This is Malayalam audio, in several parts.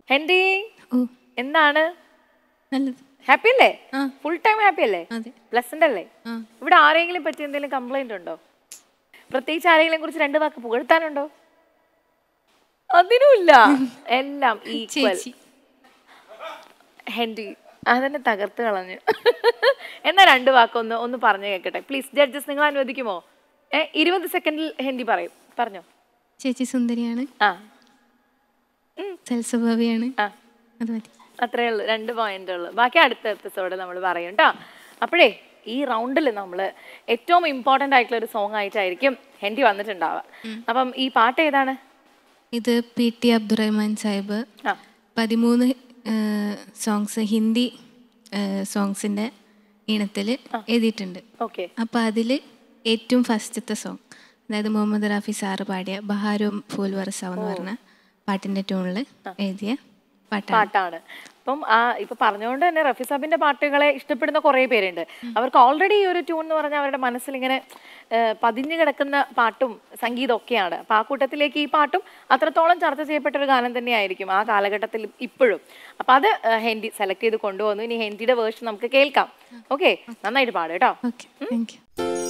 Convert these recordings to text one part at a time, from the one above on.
ഹെൻറി ഓ എന്താണ് നല്ലത് ഹാപ്പി അല്ലേ ആ. ഫുൾ ടൈം ഹാപ്പി അല്ലേ അതെ പ്ലസന്റ് അല്ലേ ആ ഇവിടെ ആരെങ്കിലും പറ്റി എന്തെങ്കിലും കംപ്ലൈന്റ് ഉണ്ടോ പ്രത്യേകിച്ച് ആരെങ്കിലും കുറിച്ച് രണ്ട് വാക്ക് പുകഴ്ത്താനുണ്ടോ അതിനുമില്ല എല്ലാം ഈക്വൽ ചേച്ചി ഹെൻറി അതന്നെ തകർത്ത് കളഞ്ഞു എന്നാ രണ്ട് വാക്കൊന്ന് ഒന്ന് പറഞ്ഞു കേൾക്കട്ടെ പ്ലീസ് ജഡ്ജസ് നിങ്ങൾ അനുവദിക്കുമോ ഏ ഇരുപത് സെക്കൻഡിൽ ഹെൻറി പറയും പറഞ്ഞോ ചേച്ചി സുന്ദരിയാണ് ആ സൽസ്വഭാവിയാണ് ആ അത് മതി അത്രേ ഉള്ളൂ രണ്ട് പോയിന്റ് ഉള്ളൂ ബാക്കി അടുത്ത എപ്പിസോഡ് നമ്മൾ പറയും കേട്ടോ അപ്പോഴേ ഈ റൗണ്ടിൽ നമ്മൾ ഏറ്റവും ഇമ്പോർട്ടൻ്റ് ആയിട്ടുള്ള ഒരു സോങ് ആയിട്ടായിരിക്കും ഹെൻറി വന്നിട്ടുണ്ടാവുക അപ്പം ഈ പാട്ട് ഏതാണ് ഇത് പി ടി അബ്ദുറഹ്മാൻ സാഹിബ് ആ പതിമൂന്ന് സോങ്സ് ഹിന്ദി സോങ്സിൻ്റെ ഈണത്തിൽ എഴുതിയിട്ടുണ്ട് ഓക്കെ അപ്പോൾ അതിൽ ഏറ്റവും ഫസ്റ്റത്തെ സോങ് അതായത് മുഹമ്മദ് റാഫി സാറ് പാടിയ ബഹാരും ഫൂൽ വർസാവ് എന്ന് പറഞ്ഞ പാട്ടിൻ്റെ ട്യൂണിൽ എഴുതിയ പാട്ടാണ് പാട്ടാണ് അപ്പം ആ ഇപ്പൊ പറഞ്ഞുകൊണ്ട് തന്നെ റഫി സാബിന്റെ പാട്ടുകളെ ഇഷ്ടപ്പെടുന്ന കുറേ പേരുണ്ട് അവർക്ക് ഓൾറെഡി ഈ ഒരു ട്യൂൺ എന്ന് പറഞ്ഞാൽ അവരുടെ മനസ്സിൽ ഇങ്ങനെ ഏഹ്, പതിഞ്ഞു കിടക്കുന്ന പാട്ടും സംഗീതം ഒക്കെയാണ് അപ്പൊ ആ കൂട്ടത്തിലേക്ക് ഈ പാട്ടും അത്രത്തോളം ചർച്ച ചെയ്യപ്പെട്ട ഒരു ഗാനം തന്നെയായിരിക്കും ആ കാലഘട്ടത്തിൽ ഇപ്പോഴും അപ്പൊ അത് ഏഹ്, ഹെൻറി സെലക്ട് ചെയ്ത് കൊണ്ടുവന്നു ഇനി ഹെൻറിയുടെ വേർഷൻ നമുക്ക് കേൾക്കാം ഓക്കെ നന്നായിട്ട് പാടും കേട്ടോ ഓക്കെ താങ്ക് യു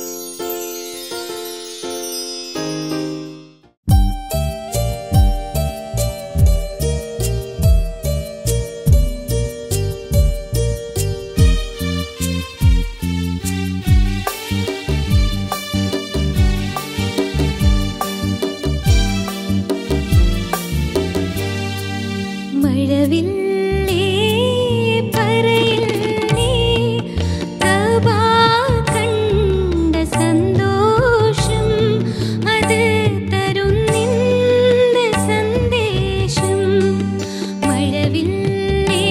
മഴവില്ലേ പറയില്ലേ തവാ കണ്ട സന്തോഷം അത് തരുന്നിന്ത് സന്ദേശം മഴവില്ലേ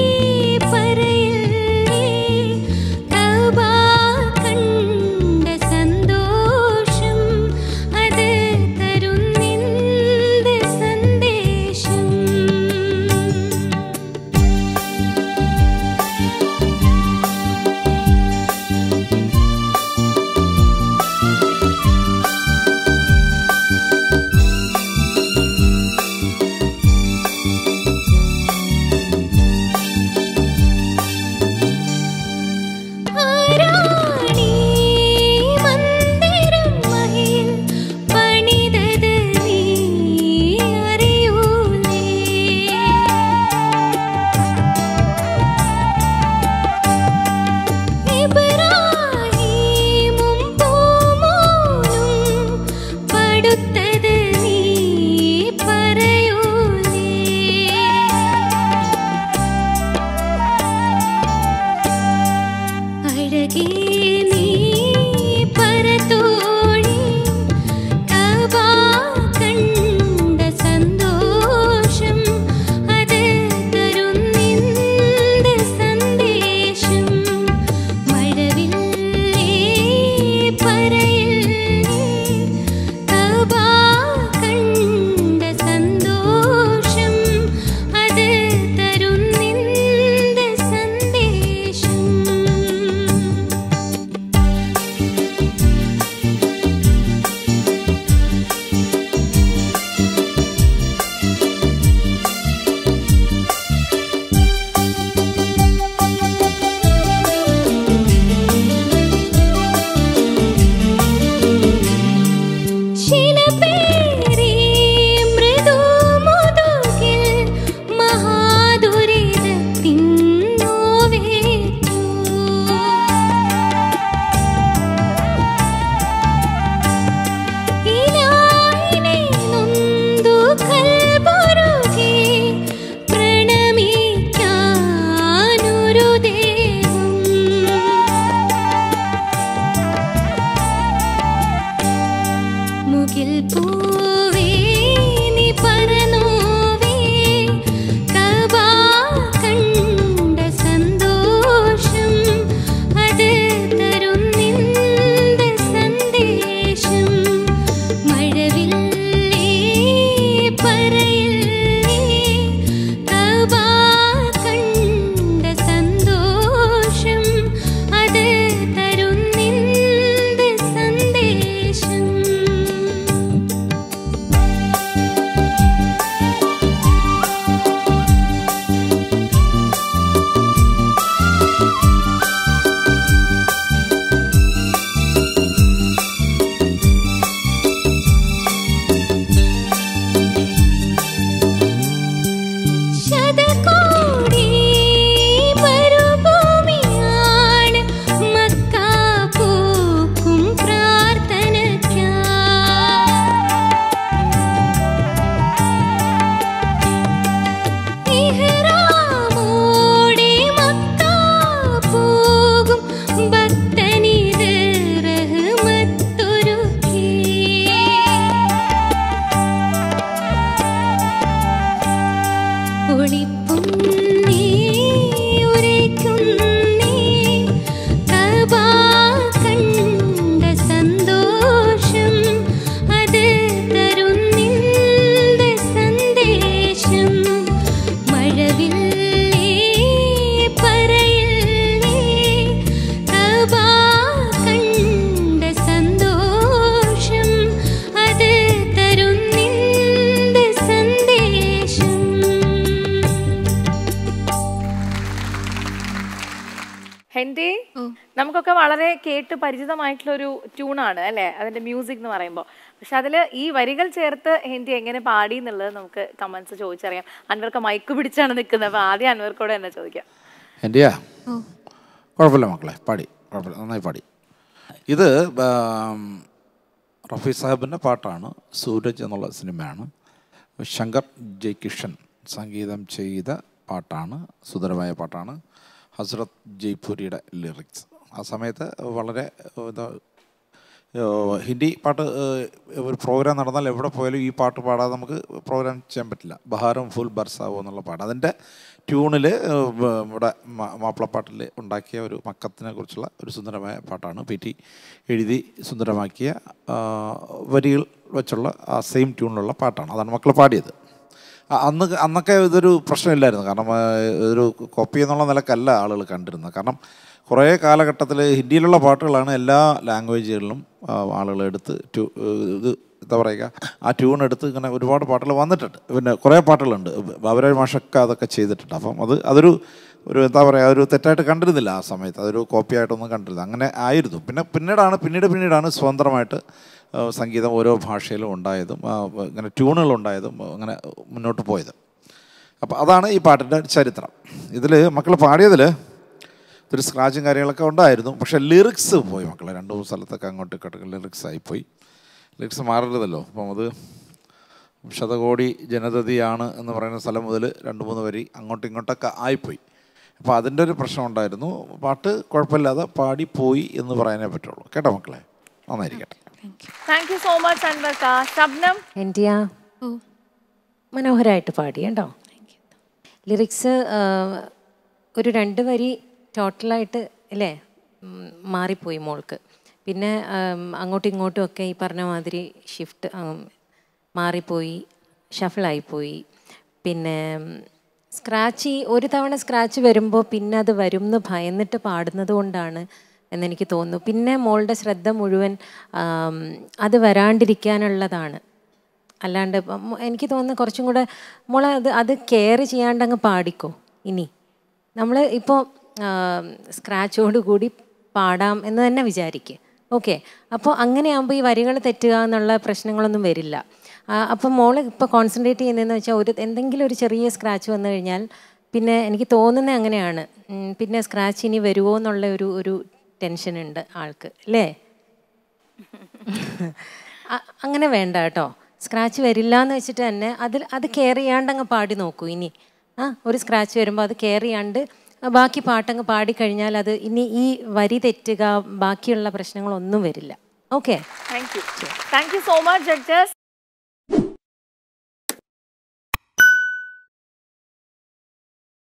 പറയില്ലേ തവാ കണ്ട സന്തോഷം അത് തരുന്നിന്ത് സന്ദേശം ആരാണീ മന്ദിരം മഹിൽ പണിതത് നീ അറിയൂലേ ഇബ്രാഹീമും പൂമോനും പടുത്തത് നീ പറയൂലേ അഴകേ നീ പരതോഴി കബാ കണ്ട സന്തോഷം അത് തരുന്നിന്ത് സന്ദേശം മഴവില്ലേ പറയില്ലേ കബാ കണ്ട സന്തോഷം അത് തരുന്നിന്ത് സന്ദേശം ശിലപേരി മൃദുമുതുകിൽ മഹാദുരിതത്തിൻ നോവേറ്റു. ഇലാഹിനെ നൊന്തു കൽബുരുകി പ്രണമിക്കാനൊരു ദേഹം മുകിൽ പൂവേ നീ പറന്നോവേ കബാ കണ്ട സന്തോഷം അത് തരുന്നിന്ത് സന്ദേശം മഴവില്ലേ പറയില്ലേ കബാ കണ്ട സന്തോഷം അത് തരുന്നിന്ത് സന്ദേശം നമുക്കൊക്കെ വളരെ കേട്ട് പരിചിതമായിട്ടുള്ള ഒരു ട്യൂണാണ് അല്ലേ അതിന്റെ മ്യൂസിക് എന്ന് പറയുമ്പോൾ പക്ഷെ അതിൽ ഈ വരികൾ ചേർത്ത് ഹിന്ദി എങ്ങനെ പാടി എന്നുള്ളത് നമുക്ക് കമന്റ്സ് ചോദിച്ചറിയാം അൻവർക്ക് മൈക്ക് പിടിച്ചാണ് നിൽക്കുന്നത് അപ്പൊ ആദ്യം അൻവർക്കോട് തന്നെ ചോദിക്കാം എൻ്റെയാ കുഴപ്പമില്ല മക്കളെ പാടി കുഴപ്പമില്ല നന്നായി പാടി ഇത് ആം, റഫി സാഹിബിൻ്റെ പാട്ടാണ് സൂരജ് എന്നുള്ള സിനിമയാണ് ശങ്കർ ജയ്കിഷൻ സംഗീതം ചെയ്ത പാട്ടാണ് സുന്ദരമായ പാട്ടാണ് ഹസ്രത് ജയ്പൂരിയുടെ ലിറിക്സ് ആ സമയത്ത് വളരെ ഇത് ഏഹ് ഹിന്ദി പാട്ട് ഏഹ് ഒരു പ്രോഗ്രാം നടന്നാൽ എവിടെ പോയാലും ഈ പാട്ട് പാടാതെ നമുക്ക് പ്രോഗ്രാം ചെയ്യാൻ പറ്റില്ല ബഹാറും ഫുൾ ബർസാവോ എന്നുള്ള പാട്ട് അതിൻ്റെ ട്യൂണിൽ ഇവിടെ മാ- മാപ്പിളപ്പാട്ടിൽ ഉണ്ടാക്കിയ ഒരു മക്കത്തിനെ കുറിച്ചുള്ള ഒരു സുന്ദരമായ പാട്ടാണ് പി ടി എഴുതി സുന്ദരമാക്കിയ ആ, വരികൾ വെച്ചുള്ള ആ സെയിം ട്യൂണിലുള്ള പാട്ടാണ് അതാണ് മക്കൾ പാടിയത് ആ, അന്ന് അന്നൊക്കെ ഇതൊരു പ്രശ്നമില്ലായിരുന്നു കാരണം ആ, ഇതൊരു കോപ്പി എന്നുള്ള നിലക്കല്ല ആളുകൾ കണ്ടിരുന്നത് കാരണം കുറേ കാലഘട്ടത്തിൽ ഹിന്ദിയിലുള്ള പാട്ടുകളാണ് എല്ലാ ലാംഗ്വേജുകളിലും ആളുകൾ എടുത്ത് ട്യൂ ഇത് എന്താ പറയുക ആ ട്യൂൺ എടുത്ത് ഇങ്ങനെ ഒരുപാട് പാട്ടുകൾ വന്നിട്ടുണ്ട് പിന്നെ കുറേ പാട്ടുകളുണ്ട് അവരെ മാഷൊക്കെ അതൊക്കെ ചെയ്തിട്ടുണ്ട് അപ്പം അത് അതൊരു ഒരു എന്താ പറയുക ഒരു തെറ്റായിട്ട് കണ്ടിരുന്നില്ല ആ സമയത്ത് അതൊരു കോപ്പി ആയിട്ടൊന്നും കണ്ടിരുന്നില്ല അങ്ങനെ ആയിരുന്നു പിന്നെ പിന്നീടാണ് പിന്നീട് പിന്നീടാണ് സ്വതന്ത്രമായിട്ട് ആ, സംഗീതം ഓരോ ഭാഷയിലും ഉണ്ടായതും ആ, ഇങ്ങനെ ട്യൂണുകൾ ഉണ്ടായതും അങ്ങനെ മുന്നോട്ട് പോയത് അപ്പോൾ അതാണ് ഈ പാട്ടിൻ്റെ ചരിത്രം ഇതിൽ മക്കൾ പാടിയതിൽ ഇതൊരു സ്ക്രാച്ചും കാര്യങ്ങളൊക്കെ ഉണ്ടായിരുന്നു പക്ഷേ ലിറിക്സ് പോയി മക്കളെ രണ്ട് മൂന്ന് സ്ഥലത്തൊക്കെ അങ്ങോട്ടും ഇങ്ങോട്ടൊക്കെ ലിറിക്സ് ആയിപ്പോയി ലിറിക്സ് മാറരുതല്ലോ അപ്പം അത് ശതകോടി ജനതതിയാണ് എന്ന് പറയുന്ന സ്ഥലം മുതൽ രണ്ട് മൂന്ന് വരി അങ്ങോട്ടും ഇങ്ങോട്ടൊക്കെ ആയിപ്പോയി അപ്പോൾ അതിൻ്റെ ഒരു പ്രശ്നം ഉണ്ടായിരുന്നു പാട്ട് കുഴപ്പമില്ലാതെ പാടിപ്പോയി എന്ന് പറയാനേ പറ്റുള്ളൂ കേട്ടോ മക്കളെ നന്നായിരിക്കട്ടെ താങ്ക് യു സോ മച്ച് അൻവർക്ക ശബ്നം എൻ്റെ ആ ഓ മനോഹരമായിട്ട് പാടി കേട്ടോ ലിറിക്സ് ഒരു രണ്ട് വരി ടോട്ടലായിട്ട് അല്ലേ ഉം, മാറിപ്പോയി മോൾക്ക് പിന്നെ ആം, അങ്ങോട്ടും ഇങ്ങോട്ടും ഒക്കെ ഈ പറഞ്ഞ മാതിരി ഷിഫ്റ്റ് മാറിപ്പോയി ഷഫിളായിപ്പോയി പിന്നെ സ്ക്രാച്ച് ഒരു തവണ സ്ക്രാച്ച് വരുമ്പോൾ പിന്നെ അത് വരും എന്ന് ഭയന്നിട്ട് പാടുന്നത് കൊണ്ടാണ് എന്നെനിക്ക് തോന്നുന്നു പിന്നെ മോളുടെ ശ്രദ്ധ മുഴുവൻ ആം, അത് വരാണ്ടിരിക്കാനുള്ളതാണ് അല്ലാണ്ട് ഇപ്പം മോ- എനിക്ക് തോന്നുന്നു കുറച്ചും കൂടെ മോളെ അത് അത് കെയർ ചെയ്യാണ്ട് അങ്ങ് പാടിക്കോ ഇനി നമ്മൾ ഇപ്പോൾ സ്ക്രാച്ചോട് കൂടി പാടാം എന്ന് തന്നെ വിചാരിക്കുക ഓക്കെ അപ്പോൾ അങ്ങനെയാകുമ്പോൾ ഈ വരികൾ തെറ്റുക എന്നുള്ള പ്രശ്നങ്ങളൊന്നും വരില്ല ആ, അപ്പം മോള് ഇപ്പോൾ കോൺസെൻട്രേറ്റ് ചെയ്യുന്നതെന്ന് വെച്ചാൽ ഒരു എന്തെങ്കിലും ഒരു ചെറിയ സ്ക്രാച്ച് വന്നു കഴിഞ്ഞാൽ പിന്നെ എനിക്ക് തോന്നുന്നത് അങ്ങനെയാണ് ഉം, പിന്നെ സ്ക്രാച്ച് ഇനി വരുമോ എന്നുള്ള ഒരു ഒരു ടെൻഷൻ ഉണ്ട് ആൾക്ക് അല്ലേ അ- അങ്ങനെ വേണ്ട കേട്ടോ സ്ക്രാച്ച് വരില്ല എന്ന് വെച്ചിട്ട് തന്നെ അതിൽ അത് കെയർ ചെയ്യാണ്ട് അങ്ങ് പാടി നോക്കൂ ഇനി ആ ഒരു സ്ക്രാച്ച് വരുമ്പോൾ അത് കെയർ ചെയ്യാണ്ട് ബാക്കി പാട്ടങ്ങ് പാടിക്കഴിഞ്ഞാൽ അത് ഇനി ഈ വരി തെറ്റുക ബാക്കിയുള്ള പ്രശ്നങ്ങളൊന്നും വരില്ല okay thank you thank you so much judges